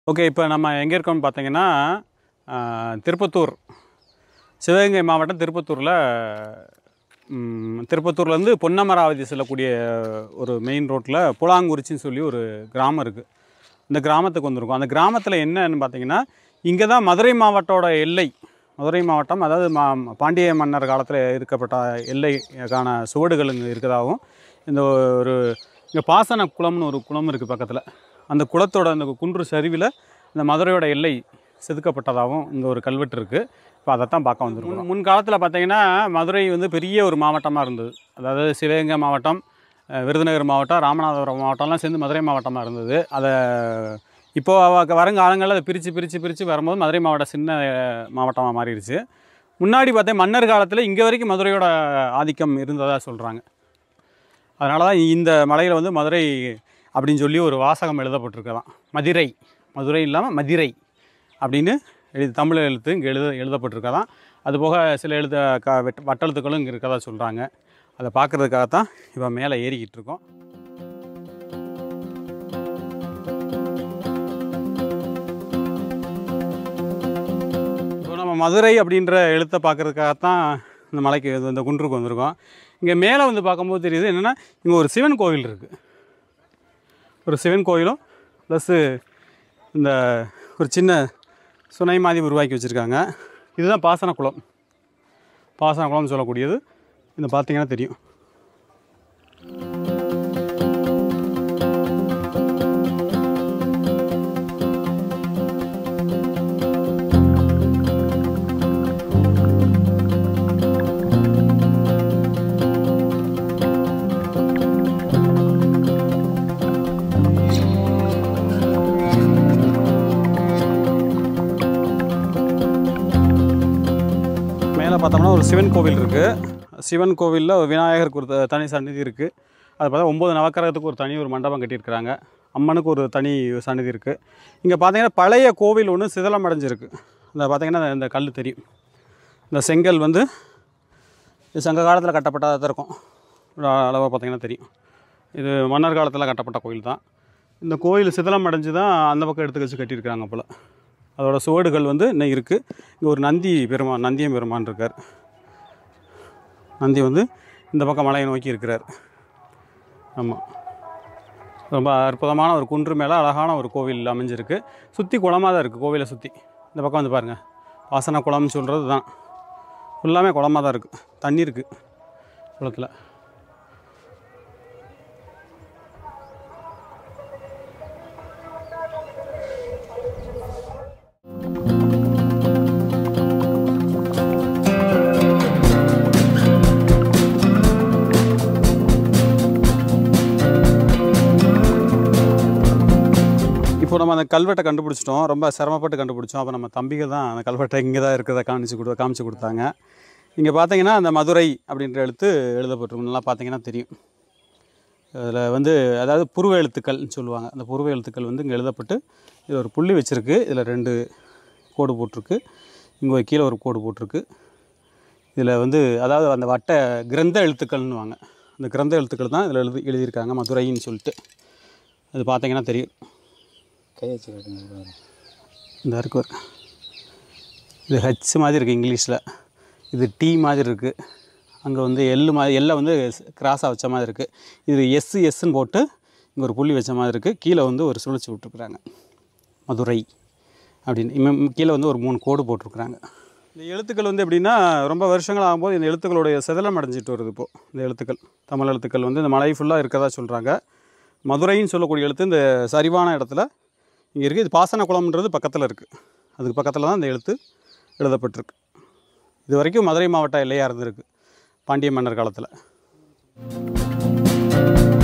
Okay இப்போ நம்ம எங்கே இருக்கோம்னு பார்த்தீங்கன்னா ஆஹ், திருப்பத்தூர் சிவகங்கை மாவட்டம் திருப்பத்தூரில் திருப்பத்தூர்லேருந்து பொன்னமராவதி செல்லக்கூடிய ஒரு மெயின் ரோட்டில் புலாங்குறிச்சின்னு சொல்லி ஒரு கிராமம் இருக்குது இந்த கிராமத்துக்கு வந்திருக்கோம் அந்த கிராமத்தில் என்னன்னு பார்த்தீங்கன்னா இங்கே தான் மதுரை மாவட்டத்தோட எல்லை மதுரை மாவட்டம் அதாவது மா பாண்டிய மன்னர் காலத்தில் இருக்கப்பட்ட எல்லைக்கான சுவடுகள் இங்கே இருக்கிறதாகவும் இந்த ஒரு இங்கே பாசன குளம்னு ஒரு குளம் இருக்குது பக்கத்தில் அந்த குளத்தோட அந்த குன்று சரிவில் இந்த மதுரையோட எல்லை செதுக்கப்பட்டதாகவும் இங்கே ஒரு கல்வெட்டு இருக்குது இப்போ அதைத்தான் பார்க்க வந்திருக்கோம் முன் காலத்தில் பார்த்தீங்கன்னா மதுரை வந்து பெரிய ஒரு மாவட்டமாக இருந்தது அதாவது சிவகங்கை மாவட்டம் அஹ், விருதுநகர் மாவட்டம் ராமநாதபுரம் மாவட்டம்லாம் சேர்ந்து மதுரை மாவட்டமாக இருந்தது அதை இப்போ அவ- வருங்காலங்களில் அதை பிரித்து பிரித்து பிரித்து வரும்போது மதுரை மாவட்டம் சின்ன அஹ், மாவட்டமாக மாறிடுச்சு முன்னாடி பார்த்தா மன்னர் காலத்தில் இங்கே வரைக்கும் மதுரையோட ஆதிக்கம் இருந்ததாக சொல்கிறாங்க அதனால தான் இந்த மலையில் வந்து மதுரை அப்படின்னு சொல்லி ஒரு வாசகம் எழுதப்பட்டிருக்கலாம் மதுரை மதுரை இல்லாமல் மதிரை அப்படின்னு எழுதி தமிழ் எழுத்து இங்கே எழுத எழுதப்பட்டிருக்கதான் அதுபோக சில எழுத க வெட் வட்டெழுத்துக்களும் இங்கே இருக்கதா சொல்கிறாங்க அதை பார்க்குறதுக்காகத்தான் இப்போ மேலே ஏறிக்கிட்டு இருக்கோம் இப்போ நம்ம மதுரை அப்படின்ற எழுத்தை பார்க்குறதுக்காகத்தான் இந்த மலைக்கு இது- இந்த குன்றுக்கு வந்திருக்கோம் இங்கே மேலே வந்து பார்க்கும்போது தெரியுது என்னென்னா இங்கே ஒரு சிவன் கோவில் இருக்குது ஒரு சிவன் கோயிலும் ப்ளஸ்ஸு இந்த ஒரு சின்ன சுனை மாதிரி உருவாக்கி வச்சுருக்காங்க இதுதான் பாசன குளம் பாசன குளம்னு சொல்லக்கூடியது இந்த பார்த்தீங்கன்னா தெரியும் மேலே பார்த்தோம்னா ஒரு சிவன் கோவில் இருக்குது சிவன் கோவிலில் ஒரு விநாயகருக்கு ஒரு த- தனி சந்நிதி இருக்குது அது பார்த்தா ஒம்பது நவக்கிரகத்துக்கு ஒரு தனி ஒரு மண்டபம் கட்டியிருக்கிறாங்க அம்மனுக்கு ஒரு தனி சந்நிதி இருக்குது இங்கே பார்த்தீங்கன்னா பழைய கோவில் ஒன்று சிதலம் அடைஞ்சிருக்கு இந்த பார்த்தீங்கன்னா இந்த கல் தெரியும் இந்த செங்கல் வந்து இது சங்க காலத்தில் கட்டப்பட்டதாக தான் இருக்கும் ஒரு அளவாக பார்த்தீங்கன்னா தெரியும் இது மன்னர் காலத்தில் கட்டப்பட்ட கோயில் தான் இந்த கோயில் சிதலம் அடைஞ்சு தான் அந்த பக்கம் எடுத்து வச்சு கட்டியிருக்காங்க போல் அதோட சுவடுகள் வந்து இன்னும் இருக்குது இங்கே ஒரு நந்தி பெருமான் நந்தியம் பெருமான் இருக்கார் நந்தி வந்து இந்த பக்கம் மலையை நோக்கி இருக்கிறார் ஆமாம் ரொம்ப அற்புதமான ஒரு குன்று மேலே அழகான ஒரு கோவில் அமைஞ்சிருக்கு சுற்றி குளமாக தான் இருக்குது கோவிலை சுற்றி இந்த பக்கம் வந்து பாருங்கள் வாசன குளம்னு சொல்கிறது தான் ஃபுல்லாமே குளமாக தான் இருக்குது தண்ணி இருக்குது குளத்தில் இப்போ நம்ம அந்த கல்வெட்டை கண்டுபிடிச்சிட்டோம் ரொம்ப சிரமப்பட்டு கண்டுபிடிச்சோம் அப்போ நம்ம தம்பிகள் தான் அந்த கல்வெட்டை இங்கே தான் இருக்கிறத காமிச்சு கொடு காமிச்சு கொடுத்தாங்க இங்கே பார்த்தீங்கன்னா அந்த மதுரை அப்படின்ற எழுத்து எழுதப்பட்டிருக்கும் நல்லா பார்த்தீங்கன்னா தெரியும் அதில் வந்து அதாவது புருவ எழுத்துக்கள்னு சொல்லுவாங்க அந்த புருவ எழுத்துக்கள் வந்து இங்கே எழுதப்பட்டு இதில் ஒரு புள்ளி வச்சுருக்கு இதில் ரெண்டு கோடு போட்டிருக்கு இங்கே ஒரு கீழே ஒரு கோடு போட்டிருக்கு இதில் வந்து அதாவது அந்த வட்ட கிரந்த எழுத்துக்கள்னுவாங்க அந்த கிரந்த எழுத்துக்கள் தான் இதில் எழுதி எழுதியிருக்காங்க மதுரைன்னு சொல்லிட்டு அது பார்த்தீங்கன்னா தெரியும் கை வச்சு காட்டுங்க இந்த இருக்கு பாருங்க. இது ஹச் மாதிரி இருக்குது இங்கிலீஷில் இது டி மாதிரி இருக்குது அங்கே வந்து எல் மாதிரி எல்லை வந்து கிராஸாக வச்ச மாதிரி இருக்குது இது எஸ் எஸ்ன்னு போட்டு இங்கே ஒரு புள்ளி வச்ச மாதிரி இருக்குது கீழே வந்து ஒரு சுழற்சி விட்ருக்குறாங்க மதுரை அப்படின்னு இம்ம- கீழே வந்து ஒரு மூணு கோடு போட்டிருக்குறாங்க இந்த எழுத்துக்கள் வந்து எப்படின்னா ரொம்ப வருஷங்கள் ஆகும்போது இந்த எழுத்துக்களுடைய சிதலம் அடைஞ்சிட்டு வருது இப்போது இந்த எழுத்துக்கள் தமிழ் எழுத்துக்கள் வந்து இந்த மலை ஃபுல்லாக இருக்கதா சொல்கிறாங்க மதுரைன்னு சொல்லக்கூடிய எழுத்து இந்த சரிவான இடத்துல இங்கே இருக்குது இது பாசன குளம்ன்றது பக்கத்தில் இருக்குது அதுக்கு பக்கத்தில் தான் இந்த எழுத்து எழுதப்பட்டிருக்கு இது வரைக்கும் மதுரை மாவட்ட எல்லையாக இருந்திருக்கு பாண்டிய மன்னர் காலத்தில்